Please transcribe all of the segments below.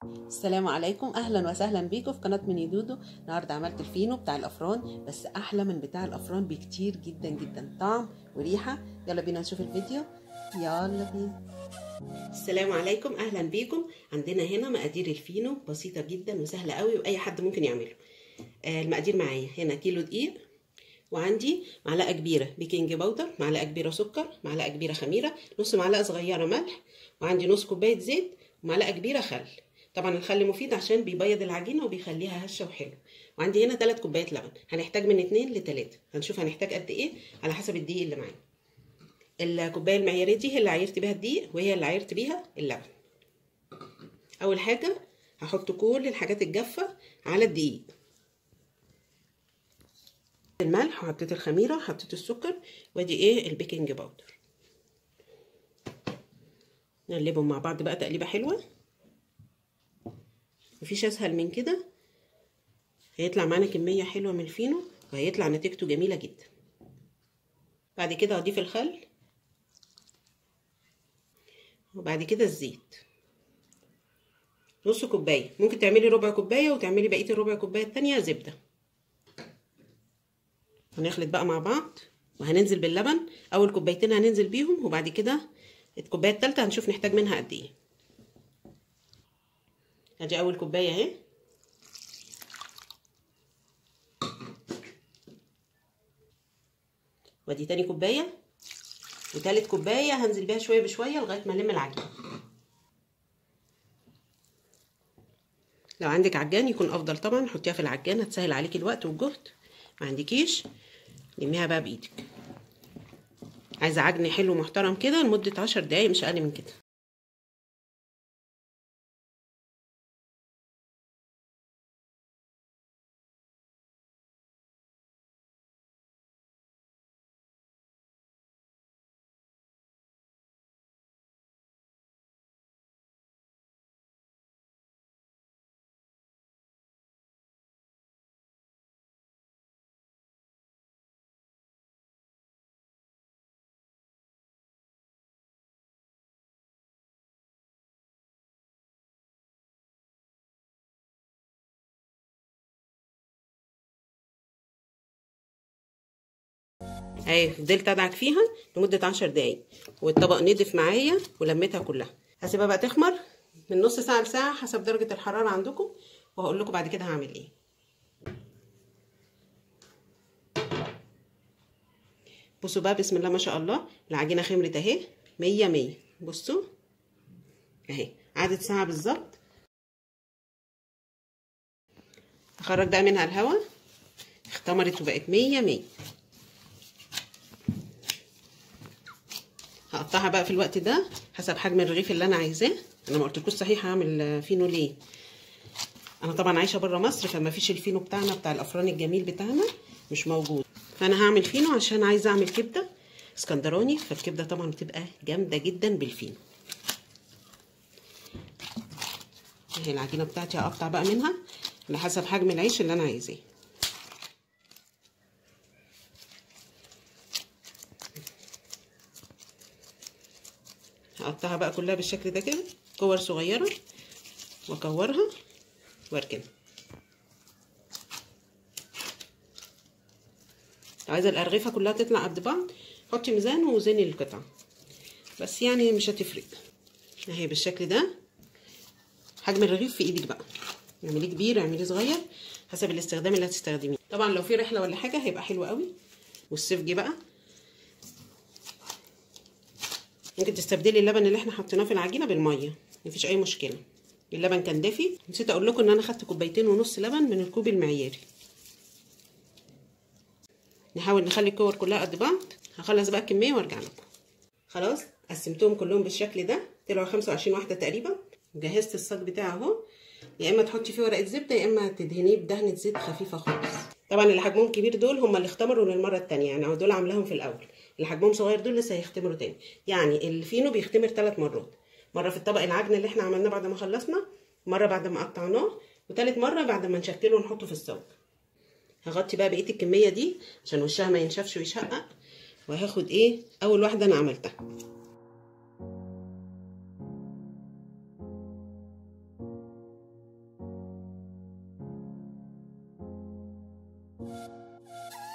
السلام عليكم اهلا وسهلا بيكم في قناه ميني دودو النهارده عملت الفينو بتاع الافران بس احلى من بتاع الافران بكتير جدا جدا طعم وريحه يلا بينا نشوف الفيديو يلا بينا السلام عليكم اهلا بيكم عندنا هنا مقادير الفينو بسيطه جدا وسهله قوي واي حد ممكن يعمله آه المقادير معايا هنا كيلو دقيق وعندي معلقه كبيره بيكنج باودر معلقه كبيره سكر معلقه كبيره خميره نص معلقه صغيره ملح وعندي نص كوبايه زيت ومعلقه كبيره خل طبعا الخل مفيد عشان بيبيض العجينه وبيخليها هشه وحلو وعندي هنا 3 كوبايات لبن هنحتاج من 2 ل 3 هنشوف هنحتاج قد ايه على حسب الدقيق اللي معانا الكوبايه المعياريه دي هي اللي عايرت بيها الدقيق وهي اللي عايرت بيها اللبن اول حاجه هحط كل الحاجات الجافه على الدقيق الملح وحطيت الخميره حطيت السكر وادي ايه البيكنج باودر نقلبهم مع بعض بقى تقليبه حلوه مفيش اسهل من كده هيطلع معانا كميه حلوه من الفينو وهيطلع نتيجته جميله جدا بعد كده هضيف الخل وبعد كده الزيت نص كوبايه ممكن تعملي ربع كوبايه وتعملي بقيه الربع كوبايه التانية زبده هنخلط بقى مع بعض وهننزل باللبن اول كوبايتين هننزل بيهم وبعد كده الكوبايه التالتة هنشوف نحتاج منها قد ايه ادي اول كوبايه اهي وادي تاني كوبايه وتالت كوبايه هنزل بيها شويه بشويه لغايه ما نلم العجين لو عندك عجان يكون افضل طبعا حطيها في العجان هتسهل عليكي الوقت والجهد ما عندكيش لميها بقى بايدك عايزه عجن حلو محترم كده لمده عشر دقايق مش اقل من كده اهي فضلت ادعك فيها لمده عشر دقايق والطبق نضف معايا ولميتها كلها هسيبها بقى تخمر من نص ساعه لساعه حسب درجه الحراره عندكم وهقول لكم بعد كده هعمل ايه بصوا بقى بسم الله ما شاء الله العجينه خمرت اهي مية مية بصوا اهي قعدت ساعه بالظبط اخرج بقى منها الهواء اختمرت وبقت مية مية هقطعها بقى في الوقت ده حسب حجم الرغيف اللي انا عايزاه انا ما قلتلكوش صحيح هعمل فينو ليه انا طبعا عايشه بره مصر فما فيش الفينو بتاعنا بتاع الافران الجميل بتاعنا مش موجود فانا هعمل فينو عشان عايزه اعمل كبده اسكندراني فالكبده طبعا بتبقى جامده جدا بالفينو اهي العجينه بتاعتي هقطع بقى منها على حسب حجم العيش اللي انا عايزاه هقطعها بقى كلها بالشكل ده كده كور صغيره واكورها واركنها عايزه الارغفه كلها تطلع قد بعض حطي ميزان ووزني القطع بس يعني مش هتفرق اهي بالشكل ده حجم الرغيف في ايدك بقى اعمليه كبير اعمليه صغير حسب الاستخدام اللي هتستخدميه طبعا لو في رحله ولا حاجه هيبقى حلو قوي والصيف جه بقى ممكن تستبدلي اللبن اللي احنا حطيناه في العجينه بالميه مفيش اي مشكله اللبن كان دافي نسيت اقول لكم ان انا خدت كوبايتين ونص لبن من الكوب المعياري نحاول نخلي الكور كلها قد بعض هخلص بقى الكميه وارجع لكم خلاص قسمتهم كلهم بالشكل ده طلعوا 25 واحده تقريبا جهزت الصاج بتاعي اهو يا اما تحطي فيه ورقه زبده يا اما تدهنيه بدهنه زيت خفيفه خالص طبعا اللي حجمهم كبير دول هم اللي اختمروا للمره الثانيه يعني دول عاملاهم في الاول اللي حجمهم صغير دول لسه هيختمروا تاني يعني الفينو بيختمر ثلاث مرات مره في الطبق العجن اللي احنا عملناه بعد ما خلصنا مره بعد ما قطعناه وثالث مره بعد ما نشكله ونحطه في الصاج هغطي بقى بقيه الكميه دي عشان وشها ما ينشفش ويشقق وهاخد ايه اول واحده انا عملتها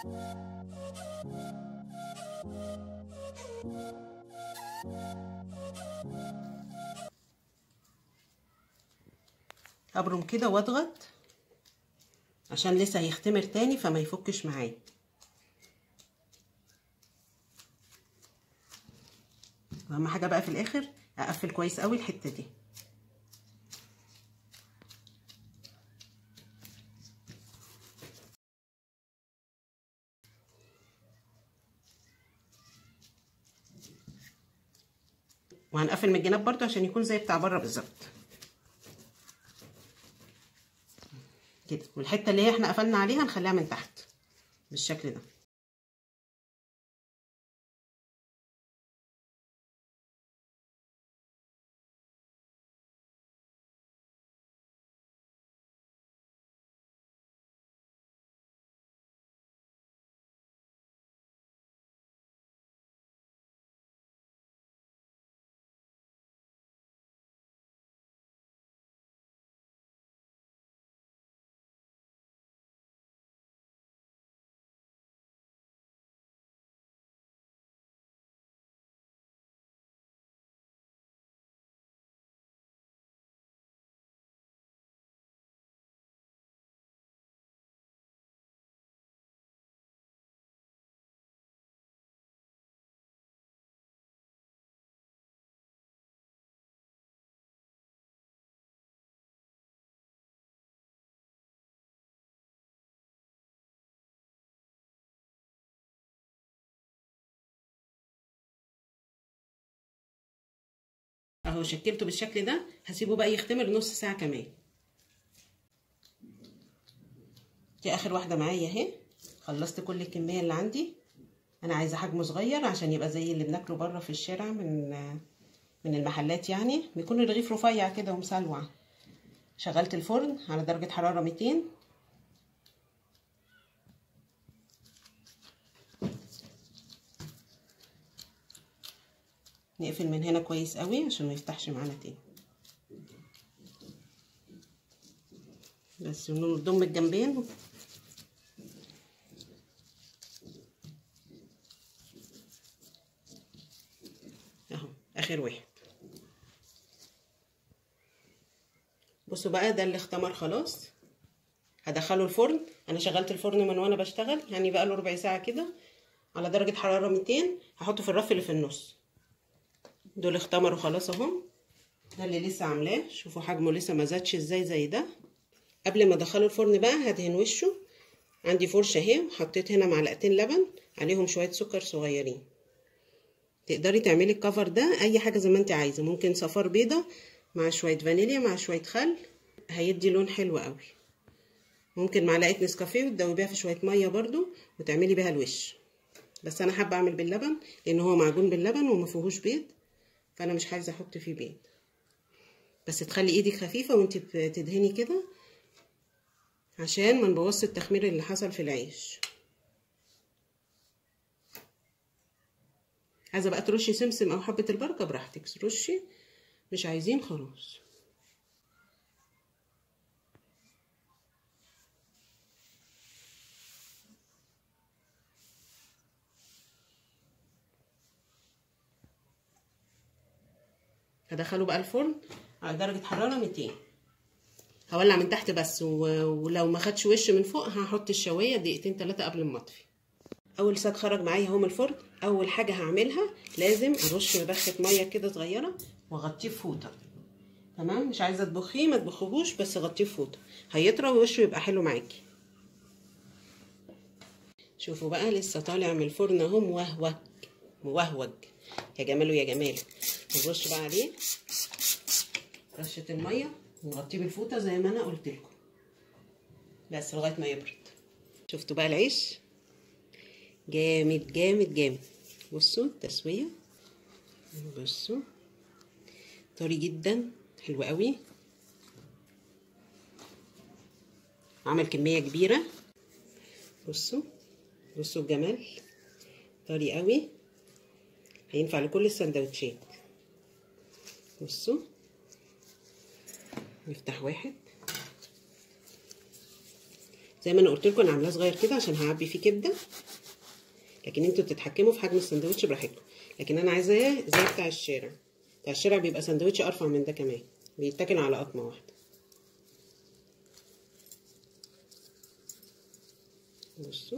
ابرم كده واضغط عشان لسه هيختمر تاني فما يفكش معايا اهم حاجه بقى في الاخر اقفل كويس قوي الحته دي وهنقفل من الجناب برضو عشان يكون زي بتاع بره بالظبط كده والحته اللي هي احنا قفلنا عليها نخليها من تحت بالشكل ده اهو شكلته بالشكل ده هسيبه بقى يختمر نص ساعه كمان دي اخر واحده معايا اهي خلصت كل الكميه اللي عندي انا عايزه حجمه صغير عشان يبقى زي اللي بناكله بره في الشارع من من المحلات يعني بيكون الرغيف رفيع كده ومسلوع شغلت الفرن على درجه حراره 200 نقفل من هنا كويس قوي عشان ما يفتحش معانا تاني بس ونضم الجنبين اهو اخر واحد بصوا بقى ده اللي اختمر خلاص هدخله الفرن انا شغلت الفرن من وانا بشتغل يعني بقى له ربع ساعه كده على درجه حراره 200 هحطه في الرف اللي في النص دول اختمروا خلاص اهو ده اللي لسه عاملاه شوفوا حجمه لسه ما زادش ازاي زي ده قبل ما ادخله الفرن بقى هدهن وشه عندي فرشه اهي وحطيت هنا معلقتين لبن عليهم شويه سكر صغيرين تقدري تعملي الكفر ده اي حاجه زي ما انت عايزه ممكن صفار بيضه مع شويه فانيليا مع شويه خل هيدي لون حلو قوي ممكن معلقه نسكافيه وتدوبيها في شويه ميه برضو وتعملي بيها الوش بس انا حابه اعمل باللبن لان هو معجون باللبن وما فيهوش بيض فانا مش عايزه احط فيه بيض بس تخلي ايدك خفيفه وانت بتدهني كده عشان ما نبوظش التخمير اللي حصل في العيش عايزه بقى ترشي سمسم او حبه البركه براحتك رشي مش عايزين خلاص هدخله بقى الفرن على درجة حرارة 200 هولع من تحت بس ولو ما خدش وش من فوق هحط الشواية دقيقتين تلاتة قبل ما اطفي اول ساق خرج معايا اهو من الفرن اول حاجة هعملها لازم ارش مبخة مية كده صغيرة واغطيه بفوطة تمام مش عايزة تبخيه ما تبخهوش بس غطيه بفوطة هيطرى ووشه يبقى حلو معاكي شوفوا بقى لسه طالع من الفرن اهو موهوج موهوج يا جماله يا جماله نرش بقى عليه رشه الميه ونغطيه بالفوطه زي ما انا قلت لكم بس لغايه ما يبرد شفتوا بقى العيش جامد جامد جامد بصوا التسويه بصوا طري جدا حلو قوي عمل كميه كبيره بصوا بصوا الجمال طري قوي هينفع لكل السندوتشات بصوا نفتح واحد زي ما انا قلت لكم انا عاملاه صغير كده عشان هعبي فيه كبده لكن انتوا بتتحكموا في حجم السندوتش براحتكم لكن انا عايزاه زي بتاع الشارع بتاع الشارع بيبقى سندوتش ارفع من ده كمان بيتاكل على قطمه واحده بصوا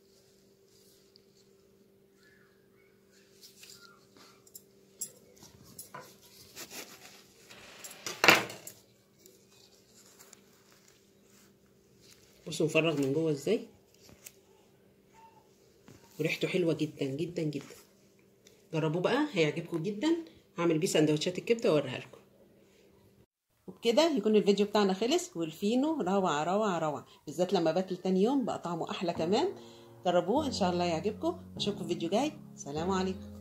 بصوا مفرغ من جوه ازاي وريحته حلوه جدا جدا جدا جربوه بقى هيعجبكم جدا هعمل بيه سندوتشات الكبده واوريها لكم وبكده يكون الفيديو بتاعنا خلص والفينو روعه روعه روعه بالذات لما باكل تاني يوم بقى طعمه احلى كمان جربوه ان شاء الله يعجبكم اشوفكم في فيديو جاي سلام عليكم